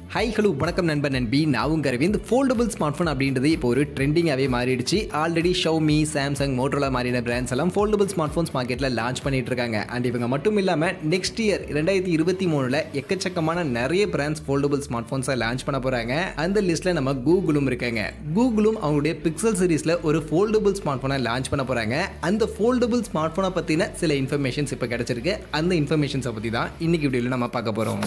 high hello வணக்கம் நண்பன் நண்பி நான் உங்க அரவிந்த் ஃபோல்டபுள் ஸ்மார்ட் ஃபோன் அப்படின்றது இப்போ ஒரு ட்ரெண்டிங்காகவே மாறிடுச்சு ஆல்ரெடி ஷவுமி சாம்சங் மோட்டோலா மாதிரியான பிராண்ட்ஸ் எல்லாம் ஃபோல்டபுள் ஸ்மார்ட் ஃபோன்ஸ் மார்க்கெட்டில் லான்ச் பண்ணிட்டு இருக்காங்க அண்ட் இவங்க மட்டும் இல்லாமல் நெக்ஸ்ட் இயர் ரெண்டாயிரத்தி இருபத்தி மூணில் எக்கச்சக்கமான நிறைய பிராண்ட்ஸ் ஃபோல்டபுள் ஸ்மார்ட் ஃபோன்ஸை லான்ச் பண்ண போகிறாங்க அந்த லிஸ்ட்டில் நம்ம கூகுளும் இருக்காங்க கூகுளும் அவங்களுடைய பிக்சல் சீரிஸில் ஒரு ஃபோல்டபுள் ஸ்மார்ட் ஃபோனை லான்ச் பண்ண போகிறாங்க அந்த ஃபோல்டபுள் ஸ்மார்ட் ஃபோனை பற்றின சில இன்ஃபர்மேஷன்ஸ் இப்போ கிடைச்சிருக்கு அந்த இன்ஃபர்மேஷன்ஸை பற்றி தான் இன்னைக்கு வீடியோவில் நம்ம பார்க்க போகிறோம்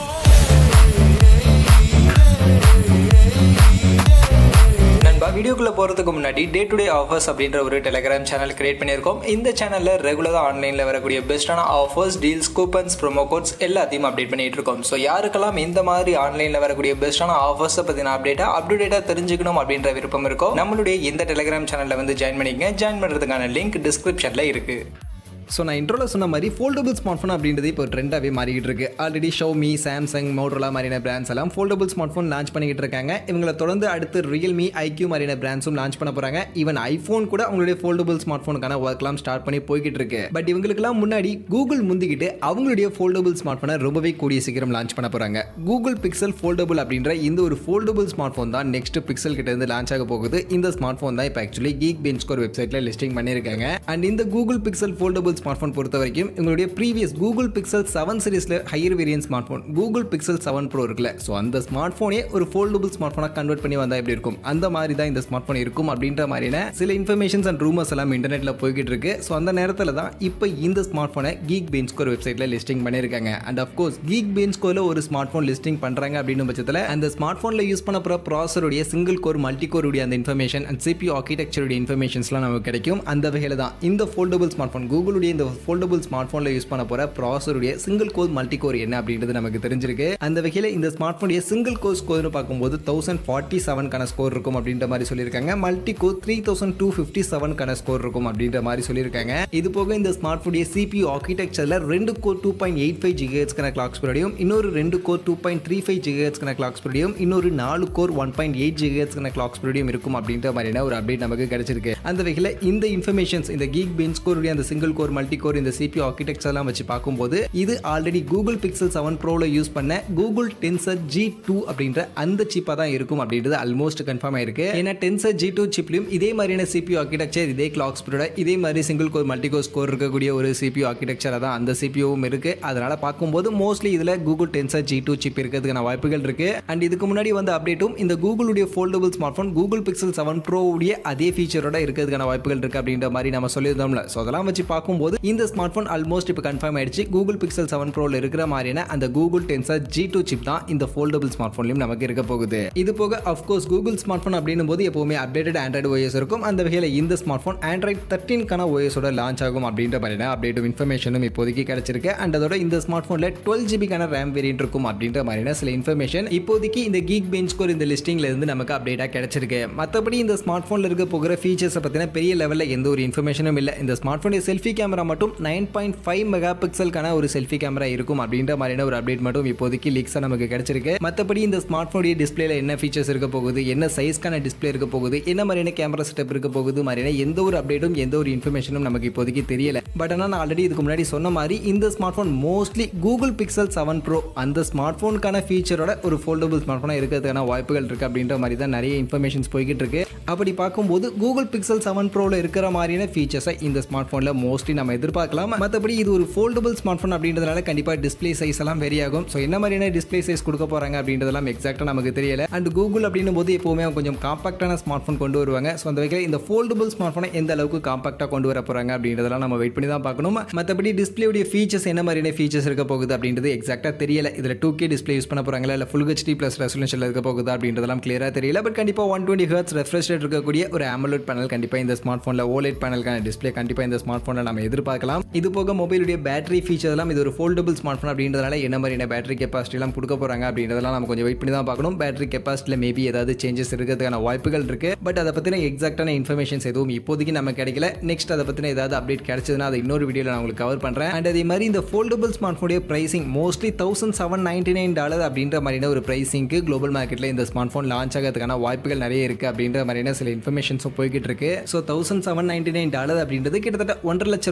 நண்பா வீடியோக்குள்ள போகிறதுக்கு முன்னாடி டே டு டே ஆஃபர்ஸ் அப்படின்ற ஒரு டெலிகிராம் சேனல் கிரியேட் பண்ணியிருக்கோம் இந்த சேனலில் ரெகுலராக ஆன்லைனில் வரக்கூடிய பெஸ்ட்டான offers deals coupons promo codes எல்லாத்தையும் அப்டேட் பண்ணிட்டு இருக்கோம் ஸோ யாருக்கெல்லாம் இந்த மாதிரி ஆன்லைனில் வரக்கூடிய பெஸ்ட்டான ஆஃபர்ஸை பற்றின அப்டேட்டாக அப்டேட்டாக தெரிஞ்சுக்கணும் அப்படின்ற விருப்பம் இருக்கோ நம்மளுடைய இந்த டெலிகிராம் சேனலில் வந்து ஜாயின் பண்ணிக்கங்க ஜாயின் பண்ணுறதுக்கான லிங்க் டிஸ்கிரிப்ஷனில் இருக்குது ஸோ நான் இன்ட்ரோல சொன்ன மாதிரி ஃபோல்டபுள் ஸ்மார்ட் ஃபோன் அப்படின்றது இப்போ ட்ரெண்டாகவே மாறிக்கிட்டு இருக்கு ஆல்ரெடி ஷோமி சாம்சங் மோட்டோலா மாதிரியான பிராண்ட்ஸ் எல்லாம் ஃபோல்டபுள் ஸ்மார்ட் ஃபோன் லான்ச் பண்ணிக்கிட்டு இருக்காங்க இவங்களை தொடர்ந்து அடுத்து ரியல்மி ஐக்யூ மாதிரியான பிராண்ட்ஸும் லான்ச் பண்ண போறாங்க ஈவன் ஐஃபோன் கூட அவங்களுடைய ஃபோல்டபுள் ஸ்மார்ட் ஃபோனுக்கான ஒர்க்லாம் ஸ்டார்ட் பண்ணி போய்கிட்டு இருக்கு பட் இவங்களுக்குலாம் முன்னாடி கூகுள் முந்திக்கிட்டு அவங்களுடைய ஃபோல்டபுள் ஸ்மார்ட் ஃபோனை ரொம்பவே கூடிய சீக்கிரம் லான்ச் பண்ண போறாங்க கூகுள் பிக்சல் ஃபோல்டபுள் அப்படின்ற இந்த ஒரு ஃபோல்டபுள் ஸ்மார்ட் ஃபோன் தான் நெக்ஸ்ட் பிக்சல் கிட்ட இருந்து லான்ச் ஆக போகுது இந்த ஸ்மார்ட் ஃபோன் தான் இப்போ ஆக்சுவலி கீக் பெஞ்ச் ஸ்கோர் வெப்சைட்ல லிஸ்டிங் பண்ணியிருக்காங்க அண்ட் இந்த Google Pixel foldable smartphone பொறுத்த வரைக்கும் உங்களுடைய ப்ரீவியஸ் கூகுள் பிக்சல் செவன் சீரிஸில் higher variant smartphone Google Pixel seven pro இருக்குல்ல ஸோ அந்த ஸ்மார்ட் ஃபோனே ஒரு ஃபோல்டபுள் ஸ்மார்ட் ஃபோனாக கன்வெர்ட் பண்ணி வந்தால் எப்படி இருக்கும் அந்த மாதிரி தான் இந்த ஸ்மார்ட் ஃபோன் இருக்கும் அப்படின்ற மாதிரியான சில இன்ஃபர்மேஷன்ஸ் அண்ட் ரூமர்ஸ் எல்லாம் இன்டர்நெட்டில் போய்கிட்டு இருக்கு ஸோ அந்த நேரத்தில் தான் இப்போ இந்த ஸ்மார்ட் ஃபோனை கீக் பெஞ்ச் ஸ்கோர் வெப்சைட்டில் லிஸ்டிங் பண்ணியிருக்காங்க அண்ட் அஃப்கோர்ஸ் கீக் பெஞ்ச் ஸ்கோரில் ஒரு ஸ்மார்ட் ஃபோன் லிஸ்டிங் பண்ணுறாங்க அப்படின்னு பட்சத்தில் அந்த ஸ்மார்ட் ஃபோனில் யூஸ் பண்ண போகிற ப்ராசருடைய சிங்கிள் கோர் மல்டி கோருடைய அந்த இன்ஃபர்மேஷன் அண்ட் சிபி ஆர்கிடெக்சருடைய இன்ஃபர்மேஷன்ஸ்லாம் நமக்கு கிடைக்கும் அந்த வகையில் தான் இந்த ஃபோல்டபுள் ஸ்மார்ட் ஃபோன் கூகுளுடைய இந்த ஃபோல்டபுள் ஸ்மார்ட் ஃபோனில் யூஸ் பண்ண போகிற ப்ராசருடைய சிங்கிள் கோர் மல்டி கோர் என்ன அப்படின்றது நமக்கு தெரிஞ்சிருக்கு அந்த வகையில் இந்த ஸ்மார்ட் ஃபோனுடைய சிங்கிள் கோர் ஸ்கோர்னு பார்க்கும்போது தௌசண்ட் ஃபார்ட்டி செவன்கான ஸ்கோர் இருக்கும் அப்படின்ற மாதிரி சொல்லியிருக்காங்க multi core three thousand two fifty செவன்கான ஸ்கோர் இருக்கும் அப்படின்ற மாதிரி சொல்லியிருக்காங்க இது போக இந்த ஸ்மார்ட் ஃபோனுடைய சிபி ஆர்கிடெக்சரில் ரெண்டு core two point eight five ஜிஹெச்க்கான கிளாக் ஸ்பீடையும் இன்னொரு ரெண்டு core two point three five ஜிஹெச்க்கான கிளாக் ஸ்பீடையும் இன்னொரு நாலு கோர் ஒன் பாயிண்ட் எயிட் ஜிஹெச்க்கான கிளாக் ஸ்பீடையும் இருக்கும் அப்படின்ற மாதிரியான ஒரு அப்டேட் நமக்கு கிடைச்சிருக்கு அந்த வகையில் இந்த இன்ஃபர்மேஷன்ஸ் இந்த கீக் பெஞ்ச் கோருடைய அந்த சிங்கிள் கோர் மல்டி கோர் இந்த சிபி ஆர்கிடெக்சர்லாம் வச்சு பார்க்கும்போது இது ஆல்ரெடி கூகுள் பிக்சல் செவன் ப்ரோவில் யூஸ் பண்ண கூகுள் டென்சர் ஜி டூ அப்படின்ற அந்த சிப்பாக தான் இருக்கும் அப்படின்றது ஆல்மோஸ்ட் கன்ஃபார்ம் ஆயிருக்கு ஏன்னா டென்சர் ஜி டூ சிப்லையும் இதே மாதிரியான சிபியூ ஆர்கிடெக்சர் இதே கிளாக் ஸ்பீடோட இதே மாதிரி single core multi core score இருக்கக்கூடிய ஒரு சிபியூ ஆர்கிடெக்சராக தான் அந்த சிபியூவும் இருக்கு அதனால பார்க்கும்போது மோஸ்ட்லி இதில் Google Tensor G two chip இருக்கிறதுக்கான வாய்ப்புகள் இருக்கு அண்ட் இதுக்கு முன்னாடி வந்த அப்டேட்டும் இந்த கூகுளுடைய foldable smartphone Google Pixel seven ப்ரோவுடைய அதே ஃபீச்சரோட இருக்கிறதுக்கான வாய்ப்புகள் இருக்கு அப்படின்ற மாதிரி நம்ம சொல்லியிருந்தோம்ல ஸோ அதெல்லாம் வச்சு பார்க்கும்போது இந்த ஸ்மார்ட் ஃபோன் ஆல்மோஸ்ட் இப்போ கன்ஃபார்ம் ஆயிடுச்சு கூகுள் பிக்சல் செவன் ப்ரோவில் இருக்கிற மாதிரியான அந்த Google Tensor G two chip தான் இந்த ஃபோல்டபுள் ஸ்மார்ட் ஃபோன்லையும் நமக்கு இருக்க போகுது இது போக அஃப்கோர்ஸ் கூகுள் ஸ்மார்ட் ஃபோன் அப்படின்னும் போது எப்பவுமே அப்டேட்டட் ஆண்ட்ராய்டு ஓஎஸ் இருக்கும் அந்த வகையில் இந்த ஸ்மார்ட் ஃபோன் ஆண்ட்ராய்ட் தேர்ட்டின்கான ஓஎஸோட லான்ச் ஆகும் அப்படின்ற மாதிரியான அப்டேட்டும் இன்ஃபர்மேஷனும் இப்போதைக்கு கிடைச்சிருக்கு அண்ட் அதோட இந்த ஸ்மார்ட் ஃபோனில் டுவெல் ஜிபிக்கான ரேம் வேரியன்ட் இருக்கும் அப்படின்ற மாதிரியான சில இன்ஃபர்மேஷன் இப்போதைக்கு இந்த கீக் பெஞ்ச் கோர் இந்த லிஸ்டிங்ல இருந்து நமக்கு அப்டேட்டாக கிடைச்சிருக்கு மற்றபடி இந்த ஸ்மார்ட் ஃபோனில் இருக்க போகிற ஃபீச்சர்ஸை பற்றின பெரிய லெவலில் எந்த ஒரு இன்ஃபர்மேஷனும் இல்லை இந்த ஸ்மார்ட் ஃபோனுடைய செல்ஃபி கேமரா மட்டும் நைன் பாயிண்ட் ஃபைவ் மெகா பிக்சலுக்கான ஒரு செல்ஃபி கேமரா இருக்கும் அப்படின்ற மாதிரியான ஒரு அப்டேட் மட்டும் இப்போதைக்கு லீக்ஸாக நமக்கு கிடைச்சிருக்கு மற்றபடி இந்த ஸ்மார்ட் ஃபோனுடைய டிஸ்பிளேல என்ன ஃபீச்சர்ஸ் இருக்க போகுது என்ன சைஸ்க்கான டிஸ்பிளே இருக்க போகுது என்ன மாதிரியான கேமரா செட்டப் இருக்க போகுது மாதிரியான எந்த ஒரு அப்டேட்டும் எந்த ஒரு இன்ஃபர்மேஷனும் நமக்கு இப்போதைக்கு தெரியல பட் ஆனால் நான் ஆல்ரெடி இதுக்கு முன்னாடி சொன்ன மாதிரி இந்த smartphone mostly Google Pixel seven pro அந்த ஸ்மார்ட் ஃபோனுக்கான ஃபீச்சரோட ஒரு ஃபோல்டபுள் ஸ்மார்ட் ஃபோனாக இருக்கிறதுக்கான வாய்ப்புகள் இருக்கு அப்படின்ற மாதிரி தான் நிறைய இன்ஃபர்மேஷன்ஸ் போய்கிட்டு இருக்கு அப்படி பார்க்கும்போது கூகுள் பிக்சல் செவன் ப்ரோவில் இருக்கிற மாதிரியான ஃபீச்சர்ஸை இந்த ஸ்மார்ட் ஃபோனில் மோஸ்ட்லி நம்ம எதிர்பார்க்கலாம் மற்றபடி இது ஒரு ஃபோல்டபுள் ஸ்மார்ட் ஃபோன் அப்படின்றதுனால கண்டிப்பாக டிஸ்பிளே சைஸ் எல்லாம் வெரி ஆகும் ஸோ என்ன மாதிரியான டிஸ்பிளே சைஸ் கொடுக்க போகிறாங்க அப்படின்றதெல்லாம் எக்ஸாக்டாக நமக்கு தெரியல அண்ட் கூகுள் அப்படின்னும் போது எப்போவுமே அவங்க கொஞ்சம் காம்பாக்டான ஸ்மார்ட் ஃபோன் கொண்டு வருவாங்க ஸோ அந்த வகையில் இந்த ஃபோல்டபுள் ஸ்மார்ட் ஃபோனை எந்த அளவுக்கு காம்பாக்டாக கொண்டு வர போகிறாங்க அப்படின்றதெல்லாம் நம்ம வெயிட் பண்ணி தான் பார்க்கணும் மற்றபடி டிஸ்பிளேடைய ஃபீச்சர்ஸ் என்ன மாதிரியான ஃபீச்சர்ஸ் இருக்க போகுது அப்படின்றது எக்ஸாக்டாக தெரியல இதில் டூ கே டிஸ்பிளே யூஸ் பண்ண போகிறாங்களா இல்லை ஃபுல் ஹெச்டி ப்ளஸ் ரெசல்யூஷனில் இருக்க போகுது அப்படின்றதெல்லாம் கிளியராக தெரியல பட் கண்டிப்பாக one twenty hertz refresh rate இருக்கக்கூடிய ஒரு AMOLED பேனல் கண்டிப்பாக இந்த ஸ்மார்ட் ஃபோனில் ஓலைட் பேனலுக்கான டிஸ்பிளே கண்டிப்பாக இந்த ஸ்மார்ட் ஃபோனில் நம்ம எதிர்பார்க்கலாம் இது போக மொபைலுடைய பேட்டரி ஃபீச்சர் எல்லாம் இது ஒரு ஃபோல்டபுள் ஸ்மார்ட் ஃபோன் அப்படின்றதுனால என்ன மாதிரியான பேட்டரி கெப்பாசிட்டி எல்லாம் கொடுக்க போகிறாங்க அப்படின்றதெல்லாம் நம்ம கொஞ்சம் வெயிட் பண்ணி தான் பார்க்கணும் பேட்டரி கெப்பாசிட்டியில் மேபி ஏதாவது சேஞ்சஸ் இருக்கிறதுக்கான வாய்ப்புகள் இருக்குது பட் அதை பற்றின எக்ஸாக்டான இன்ஃபர்மேஷன்ஸ் எதுவும் இப்போதைக்கு நம்ம கிடைக்கல நெக்ஸ்ட் அதை பற்றின ஏதாவது அப்டேட் கிடைச்சதுன்னா அதை இன்னொரு வீடியோவில் நான் உங்களுக்கு கவர் பண்ணுறேன் அண்ட் அதே மாதிரி இந்த ஃபோல்டபுள் ஸ்மார்ட் ஃபோனுடைய pricing mostly thousand seven ninety nine dollar அப்படின்ற மாதிரியான ஒரு ப்ரைசிங்க்கு குளோபல் மார்க்கெட்டில் இந்த ஸ்மார்ட் ஃபோன் லான்ச் ஆகிறதுக்கான வாய்ப்புகள் நிறைய இருக்குது அப்படின்ற மாதிரியான சில இன்ஃபர்மேஷன்ஸும் போய்கிட்டு இருக்கு so thousand seven ninety nine dollar அப்படின்றது கிட்டத்தட்ட ஒன்றரை லட்ச ரூபா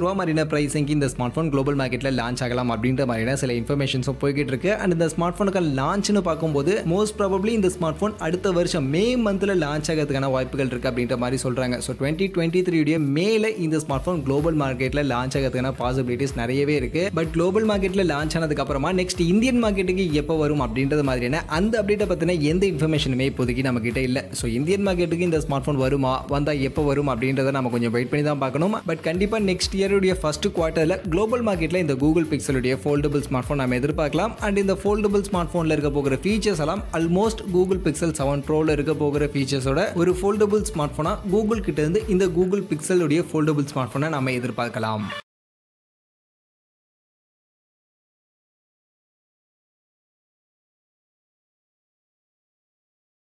எவ்வளோ மாதிரியான ப்ரைஸிங்க்கு இந்த ஸ்மார்ட் ஃபோன் குளோபல் மார்க்கெட்டில் லான்ச் ஆகலாம் அப்படின்ற மாதிரியான சில இன்ஃபர்மேஷன்ஸும் போய்கிட்டு இருக்கு அண்ட் இந்த ஸ்மார்ட் ஃபோனுக்கு லான்ச்னு பார்க்கும்போது மோஸ்ட் ப்ராபப்ளி இந்த ஸ்மார்ட் ஃபோன் அடுத்த வருஷம் மே மந்தில் லான்ச் ஆகிறதுக்கான வாய்ப்புகள் இருக்குது அப்படின்ற மாதிரி சொல்கிறாங்க ஸோ டுவெண்ட்டி டுவெண்ட்டி த்ரீடைய மேலே இந்த ஸ்மார்ட் ஃபோன் குளோபல் மார்க்கெட்டில் லான்ச் ஆகிறதுக்கான பாசிபிலிட்டிஸ் நிறையவே இருக்குது பட் குளோபல் மார்க்கெட்டில் லான்ச் ஆனதுக்கு அப்புறமா நெக்ஸ்ட் இந்தியன் மார்க்கெட்டுக்கு எப்போ வரும் அப்படின்றது மாதிரியான அந்த அப்டேட்டை பற்றின எந்த இன்ஃபர்மேஷனுமே இப்போதைக்கு நம்ம கிட்ட இல்லை ஸோ இந்தியன் மார்க்கெட்டுக்கு இந்த ஸ்மார்ட் ஃபோன் வருமா வந்தால் எப்போ வரும் அப்படின்றத நம்ம கொஞ்சம் வெயிட் பண்ணி தான் பார்க்கணும் பட் கண்டிப்பாக நெக்ஸ்ட் இயருடைய ஃபர்ஸ்ட் குவார்ட்டரில் குளோபல் மார்க்கெட்டில் இந்த கூகுள் பிக்சலுடைய ஃபோல்டபுள் ஸ்மார்ட் ஃபோன் நம்ம எதிர்பார்க்கலாம் அண்ட் இந்த ஃபோல்டபுள் ஸ்மார்ட் ஃபோனில் இருக்க போகிற ஃபீச்சர்ஸ் எல்லாம் ஆல்மோஸ்ட் கூகுள் பிக்சல் செவன் ப்ரோவில் இருக்க போகிற ஃபீச்சர்ஸோட ஒரு ஃபோல்டபுள் ஸ்மார்ட் ஃபோனாக கூகுள் கிட்ட இருந்து இந்த கூகுள் பிக்சலுடைய ஃபோல்டபுள் ஸ்மார்ட் ஃபோனை நம்ம எதிர்பார்க்கலாம்